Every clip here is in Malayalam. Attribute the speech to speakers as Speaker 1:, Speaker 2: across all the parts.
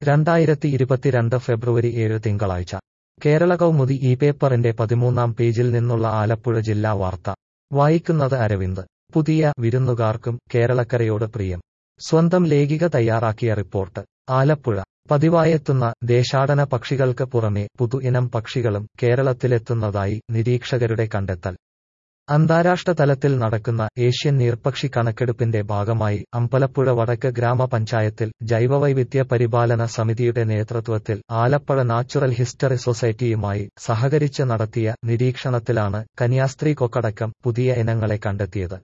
Speaker 1: രണ്ടായിരത്തി ഇരുപത്തിരണ്ട് ഫെബ്രുവരി ഏഴ് തിങ്കളാഴ്ച കേരള കൗമുദി ഈ പേപ്പറിന്റെ പതിമൂന്നാം പേജിൽ നിന്നുള്ള ആലപ്പുഴ ജില്ലാ വാർത്ത വായിക്കുന്നത് അരവിന്ദ് പുതിയ വിരുന്നുകാർക്കും കേരളക്കരയോട് പ്രിയം സ്വന്തം ലേഖിക തയ്യാറാക്കിയ റിപ്പോർട്ട് ആലപ്പുഴ പതിവായെത്തുന്ന ദേശാടന പക്ഷികൾക്ക് പുറമെ പുതു ഇനം പക്ഷികളും കേരളത്തിലെത്തുന്നതായി നിരീക്ഷകരുടെ കണ്ടെത്തൽ അന്താരാഷ്ട്ര തലത്തിൽ നടക്കുന്ന ഏഷ്യൻ നീർപ്പക്ഷി കണക്കെടുപ്പിന്റെ ഭാഗമായി അമ്പലപ്പുഴ വടക്ക് ഗ്രാമപഞ്ചായത്തിൽ ജൈവവൈവിധ്യ പരിപാലന സമിതിയുടെ നേതൃത്വത്തിൽ ആലപ്പുഴ നാച്ചുറൽ ഹിസ്റ്ററി സൊസൈറ്റിയുമായി സഹകരിച്ച് നടത്തിയ നിരീക്ഷണത്തിലാണ് കന്യാസ്ത്രീ കൊക്കടക്കം പുതിയ ഇനങ്ങളെ കണ്ടെത്തിയത്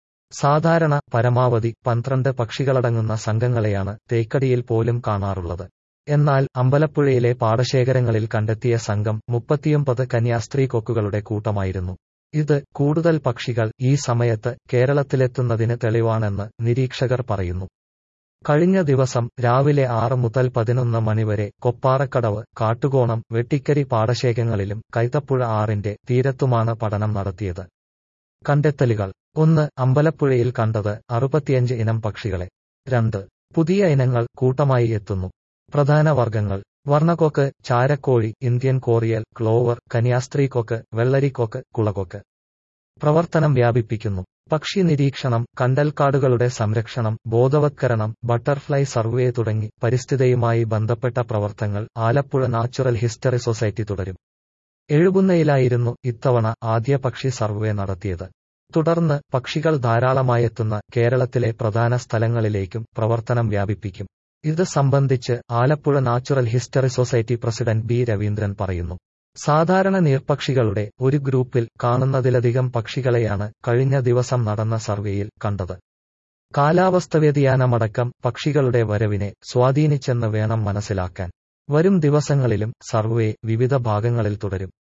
Speaker 1: സാധാരണ പരമാവധി പന്ത്രണ്ട് പക്ഷികളടങ്ങുന്ന സംഘങ്ങളെയാണ് തേക്കടിയിൽ പോലും കാണാറുള്ളത് എന്നാൽ അമ്പലപ്പുഴയിലെ പാടശേഖരങ്ങളിൽ കണ്ടെത്തിയ സംഘം മുപ്പത്തിയൊമ്പത് കന്യാസ്ത്രീ കൊക്കുകളുടെ കൂട്ടമായിരുന്നു ഇത് കൂടുതൽ പക്ഷികൾ ഈ സമയത്ത് കേരളത്തിലെത്തുന്നതിന് തെളിവാണെന്ന് നിരീക്ഷകർ പറയുന്നു കഴിഞ്ഞ ദിവസം രാവിലെ ആറ് മുതൽ പതിനൊന്ന് മണിവരെ കൊപ്പാറക്കടവ് കാട്ടുകോണം വെട്ടിക്കരി പാടശേഖരങ്ങളിലും കൈതപ്പുഴ ആറിന്റെ തീരത്തുമാണ് പഠനം നടത്തിയത് കണ്ടെത്തലുകൾ ഒന്ന് അമ്പലപ്പുഴയിൽ കണ്ടത് അറുപത്തിയഞ്ച് ഇനം പക്ഷികളെ രണ്ട് പുതിയ ഇനങ്ങൾ കൂട്ടമായി എത്തുന്നു പ്രധാന വർഗ്ഗങ്ങൾ വർണ്ണക്കൊക്ക് ചാരക്കോഴി ഇന്ത്യൻ കോറിയൽ ക്ലോവർ കന്യാസ്ത്രീക്കൊക്ക് വെള്ളരിക്കൊക്ക് കുളകൊക്ക് പ്രവർത്തനം വ്യാപിപ്പിക്കുന്നു പക്ഷി നിരീക്ഷണം കണ്ടൽക്കാടുകളുടെ സംരക്ഷണം ബോധവത്കരണം ബട്ടർഫ്ലൈ സർവേ തുടങ്ങി പരിസ്ഥിതിയുമായി ബന്ധപ്പെട്ട പ്രവർത്തനങ്ങൾ ആലപ്പുഴ നാച്ചുറൽ ഹിസ്റ്ററി സൊസൈറ്റി തുടരും എഴുകുന്നയിലായിരുന്നു ഇത്തവണ ആദ്യ പക്ഷി സർവേ നടത്തിയത് തുടർന്ന് പക്ഷികൾ ധാരാളമായെത്തുന്ന കേരളത്തിലെ പ്രധാന സ്ഥലങ്ങളിലേക്കും പ്രവർത്തനം വ്യാപിപ്പിക്കും ഇത് സംബന്ധിച്ച് Alappuzha natural history society president B Raveendran പറയുന്നു സാധാരണ നീർപക്ഷികളുടെ ഒരു ഗ്രൂപ്പിൽ കാണുന്നതിലധികം പക്ഷികളെയാണ് കഴിഞ്ഞ ദിവസം നടന്ന സർവേയിൽ കണ്ടത് കാലാവസ്ഥ വ്യതിയാനമടക്കം പക്ഷികളുടെ വരവിനെ സ്വാധീനിച്ചെന്ന് വേണം മനസ്സിലാക്കാൻ വരും ദിവസങ്ങളിലും സർവേ വിവിധ ഭാഗങ്ങളിൽ തുടരും